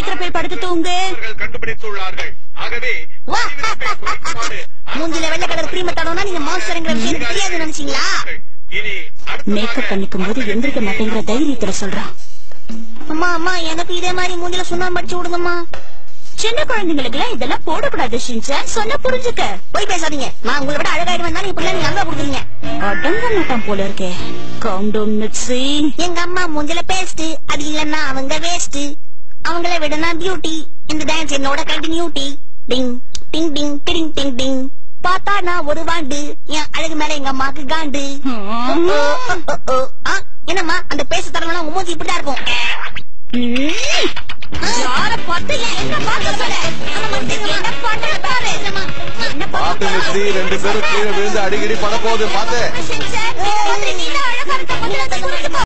சீக்கிரம் போய் படுத்து தூங்கு அவர்கள் கண்டுபிடித்துள்ளார்கள் ஆகவே வரிவிதிப்பை குறைக்குமாறு மூஞ்சில வெள்ளை கலர் கிரீம் தடவுனா நீங்க மாஸ்டர்ங்கிற விஷயம் எனக்கு தெரியாது நினைச்சீங்களா இனி மேக்கப் பண்ணிக்கும் போது எந்திரிக்க மாட்டேங்கிற தைரியத்துல சொல்றான் அம்மா அம்மா எனக்கு இதே மாதிரி மூஞ்சில சுண்ணாம்பு அடிச்சு விடுங்கம்மா சின்ன குழந்தைங்களுக்கு எல்லாம் இதெல்லாம் போடக்கூடாது ஷின்சான் சொன்ன புரிஞ்சுக்க போய் பேசாதீங்க நான் உங்களை விட அழகாயிடுவேன் தானே இப்படி நீங்க அங்க கொடுக்குறீங்க அடங்க மாட்டான் போல இருக்கே கவுண்டவுன் மிக்ஸி எங்க அம்மா மூஞ்சில பேஸ்ட் அது இல்லன்னா அவங்க வேஸ்ட் அவங்கள விடனா பியூட்டி இந்த டான்ஸ் என்னோட continuity ding ding ding ding ding ding பார்த்தா நான் ஒரு வாண்டு என் அழகு மேல எங்க அம்மாக்கு காண்டு ஓ, ஓ, ஓ, ஓ. ஆ, என்னம்மா அந்த பேச தரலாம் உங்க மூஞ்சி இப்படிதான் இருக்கும் யார பார்த்து என்ன பார்க்க சொல்ல என்ன பண்ற பாரு என்ன பாத்து மிக்ஸி ரெண்டு பேரும் கீழே விழுந்து அடிக்கடி பட போகுது பாத்து ஷின்சான் இந்த மாதிரி நீ தான் அழகா இருக்க முதல்ல அதை புரிஞ்சுக்கோ